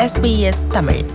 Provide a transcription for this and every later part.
SBS Tamil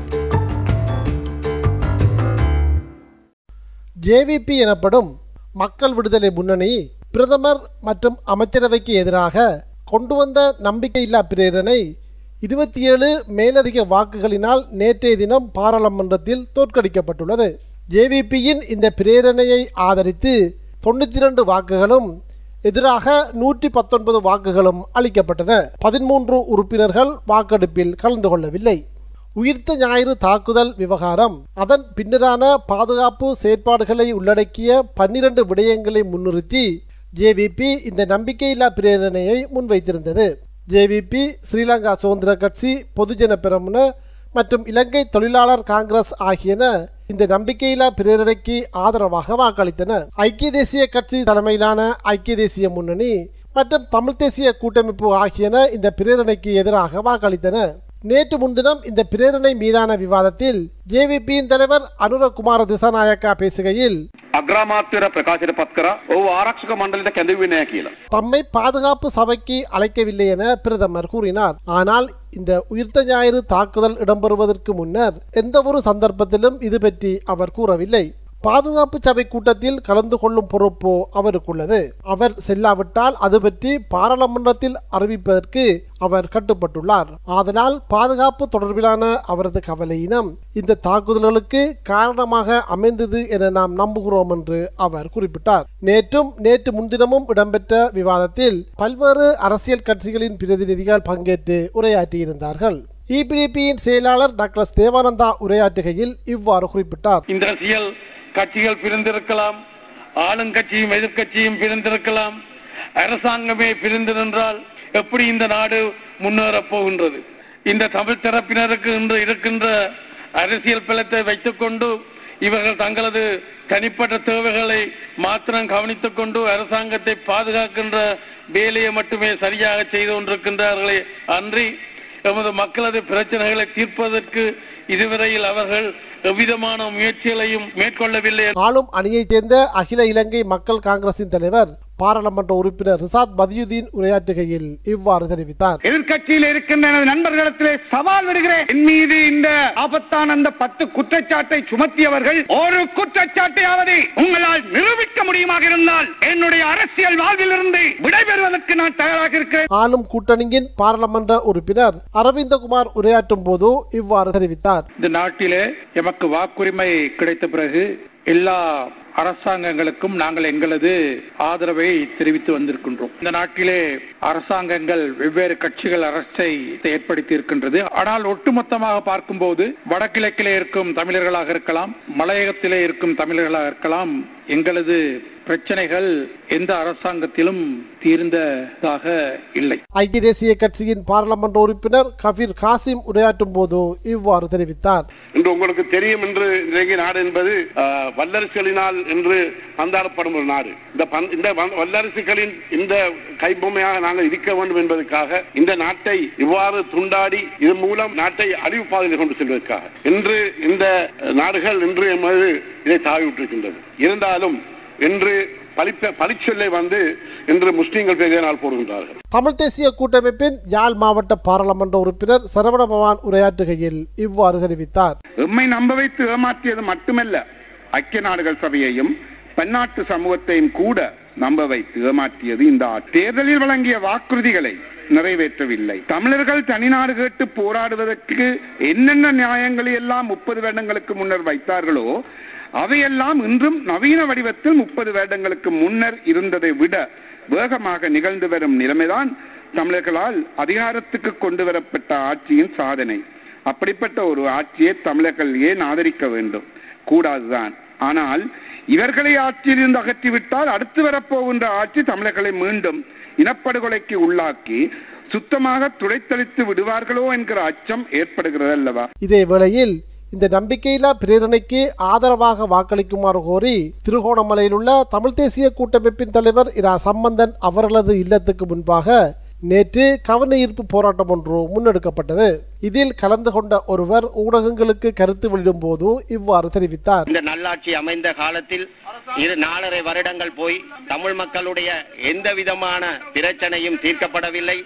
JVP எனப்படும் மக்கள் விடுதலை முன்னணி பிரதமர் மற்றும் அமைச்சரவைக்கு எதிராக கொண்டு வந்த நம்பிக்கையில்லா பிரேரணை இருபத்தி ஏழு மேலதிக வாக்குகளினால் நேற்றைய தினம் பாராளுமன்றத்தில் தோற்கடிக்கப்பட்டுள்ளது ஜேவிபியின் இந்த பிரேரணையை ஆதரித்து தொண்ணூற்றி இரண்டு வாக்குகளும் எதிராக நூற்றி பத்தொன்பது வாக்குகளும் அளிக்கப்பட்டன பதிமூன்று உறுப்பினர்கள் வாக்கெடுப்பில் கலந்து கொள்ளவில்லை உயிர்த்த ஞாயிறு தாக்குதல் விவகாரம் அதன் பின்னரான பாதுகாப்பு செயற்பாடுகளை உள்ளடக்கிய பன்னிரண்டு விடயங்களை முன்னிறுத்தி ஜேவிபி இந்த நம்பிக்கையில்லா பிரேரணையை முன்வைத்திருந்தது ஜேவிபி ஸ்ரீலங்கா சுதந்திர கட்சி பொதுஜன பெரமுன மற்றும் இலங்கை தொழிலாளர் காங்கிரஸ் ஆகியன இந்த நம்பிக்கையில்லா பிரேரணைக்கு ஆதரவாக வாக்களித்தன ஐக்கிய தேசிய கட்சி தலைமையிலான ஐக்கிய தேசிய முன்னணி மற்றும் தமிழ் தேசிய கூட்டமைப்பு ஆகியன இந்த பிரேரணைக்கு எதிராக வாக்களித்தன நேற்று முன்தினம் இந்த பிரேரணை மீதான விவாதத்தில் ஜேவிபியின் தலைவர் அனுரகுமார திசாநாயக்கா பேசுகையில் අග්‍රාමාත්‍යවර ප්‍රකාශයට පත් කරා ඔහු ආරක්ෂක මණ්ඩලයට කැඳවුවේ නෑ කියලා. தம்மை பாதுகாப்பு சபைக்கு அழைக்கவில்லை என பிரதமர் கூறினார் ஆனால் இந்த உயிர்த்த ஞாயிறு தாக்குதல் இடம்பெறுவதற்கு முன்னர் எந்த ஒரு சந்தர்ப்பத்திலும் இது பற்றி அவர் கூறவில்லை பாதுகாப்பு சபை கூட்டத்தில் கலந்து கொள்ளும் பொறுப்போ அவருக்குள்ளது அவர் செல்லாவிட்டால் அது பற்றி பாராளுமன்றத்தில் அறிவிப்பதற்கு அவர் கட்டுப்பட்டுள்ளார் ஆதலால் பாதுகாப்பு தொடர்பிலான அவரது கவலையினம் இந்த தாக்குதல்களுக்கு காரணமாக அமைந்தது என நாம் நம்புகிறோம் என்று அவர் குறிப்பிட்டார் நேற்றும் நேற்று முன்தினமும் இடம்பெற்ற விவாதத்தில் பல்வேறு அரசியல் கட்சிகளின் பிரதிநிதிகள் பங்கேற்று உரையாற்றியிருந்தார்கள் இபிடிபியின் செயலாளர் டாக்டர் தேவானந்தா உரையாற்றுகையில் இவ்வாறு குறிப்பிட்டார் இந்த அரசியல் கட்சிகள் பிரிந்திருக்கலாம் ஆளுங்கட்சியும் எதிர்க்கட்சியும் பிரிந்திருக்கலாம் அரசாங்கமே பிரிந்து நின்றால் எப்படி இந்த நாடு முன்னேறப் போகின்றது இந்த தமிழ் தரப்பினருக்கு இன்று இருக்கின்ற அரசியல் பலத்தை வைத்துக் கொண்டு இவர்கள் தங்களது தனிப்பட்ட தேவைகளை மாத்திரம் கவனித்துக் கொண்டு அரசாங்கத்தை பாதுகாக்கின்ற வேலையை மட்டுமே சரியாக செய்து கொண்டிருக்கின்றார்களே அன்றி எமது மக்களது பிரச்சனைகளை தீர்ப்பதற்கு இதுவரையில் அவர்கள் எவ்விதமான முயற்சிகளையும் மேற்கொள்ளவில்லை ஆளும் அணியைச் சேர்ந்த அகில இலங்கை மக்கள் காங்கிரசின் தலைவர் பாராளுமன்ற உறுப்பினர் ரிசாத் பதியுதீன் உரையாற்றுகையில் இவ்வாறு தெரிவித்தார் எதிர்கட்சியில் இருக்கின்ற எனது நண்பர்களிடத்திலே சவால் விடுகிறேன் என் மீது இந்த ஆபத்தான அந்த பத்து குற்றச்சாட்டை சுமத்தியவர்கள் ஒரு குற்றச்சாட்டையாவது உங்களால் நிரூபிக்க முடியுமாக இருந்தால் என்னுடைய அரசியல் வாழ்விலிருந்து விடைபெறுவதற்கு நான் தயாராக இருக்கிறேன் ஆளும் கூட்டணியின் பாராளுமன்ற உறுப்பினர் அரவிந்தகுமார் உரையாற்றும் போது இவ்வாறு தெரிவித்தார் இந்த நாட்டிலே எமக்கு வாக்குரிமை கிடைத்த பிறகு எல்லா அரசாங்கங்களுக்கும் நாங்கள் எங்களது ஆதரவை தெரிவித்து வந்திருக்கின்றோம் இந்த நாட்டிலே அரசாங்கங்கள் வெவ்வேறு கட்சிகள் அரசை ஏற்படுத்தி இருக்கின்றது ஆனால் ஒட்டுமொத்தமாக பார்க்கும்போது வடகிழக்கிலே இருக்கும் தமிழர்களாக இருக்கலாம் மலையகத்திலே இருக்கும் தமிழர்களாக இருக்கலாம் எங்களது பிரச்சனைகள் எந்த அரசாங்கத்திலும் தீர்ந்ததாக இல்லை ஐக்கிய தேசிய கட்சியின் பாராளுமன்ற உறுப்பினர் கபீர் காசிம் உரையாற்றும் போது இவ்வாறு தெரிவித்தார் இன்று உங்களுக்கு தெரியும் என்று இலங்கை நாடு என்பது ஆஹ், வல்லரசுகளினால் என்று பந்தாடப்படும் ஒரு நாடு இந்த பந்- இந்த வ- வல்லரசுகளின் இந்த கைபொம்மையாக நாங்கள் இருக்க வேண்டும் என்பதற்காக இந்த நாட்டை இவ்வாறு துண்டாடி இதன் மூலம் நாட்டை அழிவு பாதையில் கொண்டு செல்வதற்காக இன்று இந்த நாடுகள் இன்று எமது இதை தாவிவிட்டிருக்கின்றது இருந்தாலும் இன்று பழிப்ப பழிச்சொல்லை வந்து இன்று முஸ்லீம்கள் பெரியால் போடுகின்றார்கள் தமிழ் தேசிய கூட்டமைப்பின் யாழ் மாவட்ட பாராளுமன்ற உறுப்பினர் சரவண பவான் உரையாற்றுகையில் இவ்வாறு தெரிவித்தார் எம்மை நம்ப வைத்து ஏமாற்றியது மட்டுமல்ல ஐக்கிய நாடுகள் சபையையும் பன்னாட்டு சமூகத்தையும் கூட நம்ப வைத்து ஏமாற்றியது இந்த ஆட்சி தேர்தலில் வழங்கிய வாக்குறுதிகளை நிறைவேற்றவில்லை தமிழர்கள் தனிநாடு கேட்டு போராடுவதற்கு என்னென்ன நியாயங்களை எல்லாம் முப்பது வருடங்களுக்கு முன்னர் வைத்தார்களோ அவையெல்லாம் இன்றும் நவீன வடிவத்தில் முப்பது வருடங்களுக்கு முன்னர் இருந்ததை விட வேகமாக நிகழ்ந்து வரும் நிலைமைதான் தமிழர்களால் அதிகாரத்துக்கு கொண்டு வரப்பட்ட ஆட்சியின் சாதனை அப்படிப்பட்ட ஒரு ஆட்சியை தமிழர்கள் ஏன் ஆதரிக்க வேண்டும் கூடாதுதான் ஆனால் இவர்களை ஆட்சியிலிருந்து அகற்றிவிட்டால் அடுத்து வரப்போகின்ற ஆட்சி தமிழர்களை மீண்டும் இனப்படுகொலைக்கு உள்ளாக்கி சுத்தமாக துடைத்தளித்து விடுவார்களோ என்கிற அச்சம் ஏற்படுகிறது அல்லவா இதே வேளையில் இந்த நம்பிக்கையில்லா பிரேரணைக்கு ஆதரவாக வாக்களிக்குமாறு கோரி திருகோணமலையில் உள்ள தமிழ் தேசிய கூட்டமைப்பின் தலைவர் இரா சம்பந்தன் அவர்களது இல்லத்துக்கு முன்பாக நேற்று கவன ஈர்ப்பு போராட்டம் ஒன்று முன்னெடுக்கப்பட்டது இதில் கலந்து கொண்ட ஒருவர் ஊடகங்களுக்கு கருத்து வெளியிடும் போது இவ்வாறு தெரிவித்தார் இந்த நல்லாட்சி அமைந்த காலத்தில் இரு நாலரை வருடங்கள் போய் தமிழ் மக்களுடைய எந்த விதமான பிரச்சனையும் தீர்க்கப்படவில்லை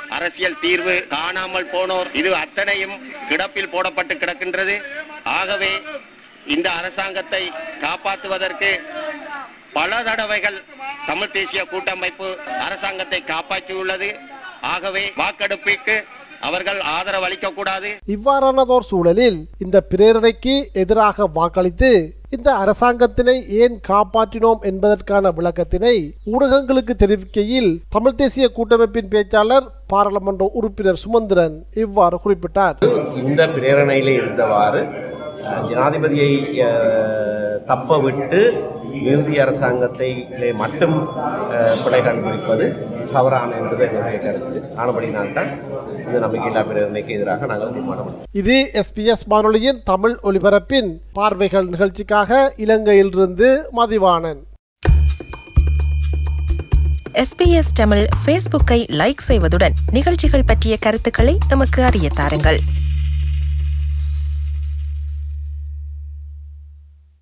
அரசியல் தீர்வு காணாமல் போனோர் இது அத்தனையும் கிடப்பில் போடப்பட்டு கிடக்கின்றது ஆகவே இந்த அரசாங்கத்தை காப்பாற்றுவதற்கு பல தடவைகள் தமிழ் தேசிய கூட்டமைப்பு அரசாங்கத்தை காப்பாற்றியுள்ளது ஆகவே வாக்கெடுப்பிற்கு அவர்கள் ஆதரவு அளிக்கக்கூடாது இவ்வாறானதோர் சூழலில் இந்த பிரேரணைக்கு எதிராக வாக்களித்து இந்த அரசாங்கத்தினை ஏன் காப்பாற்றினோம் என்பதற்கான விளக்கத்தினை ஊடகங்களுக்கு தெரிவிக்கையில் தமிழ் தேசிய கூட்டமைப்பின் பேச்சாளர் பாராளுமன்ற உறுப்பினர் சுமந்திரன் இவ்வாறு குறிப்பிட்டார் இந்த பிரேரணையிலே இருந்தவாறு அஹ், ஜனாதிபதியை அஹ், தப்ப விட்டு இறுதி அரசாங்கத்திலே மட்டும் அஹ், பிழை கண்டுபிடிப்பது தவறான என்பது எங்களுடைய கருத்து ஆனபடினால்தான் இந்த நம்பிக்கையில்லா பிரேரணைக்கு எதிராக நாங்கள் தீர்மானம் இது எஸ்பிஎஸ் வானொலியின் தமிழ் ஒலிபரப்பின் பார்வைகள் நிகழ்ச்சிக்காக இலங்கையிலிருந்து மதிவாணன் எஸ்பிஎஸ் தமிழ் ஃபேஸ்புக்கை லைக் செய்வதுடன் நிகழ்ச்சிகள் பற்றிய கருத்துக்களை எமக்கு அறிய தாருங்கள்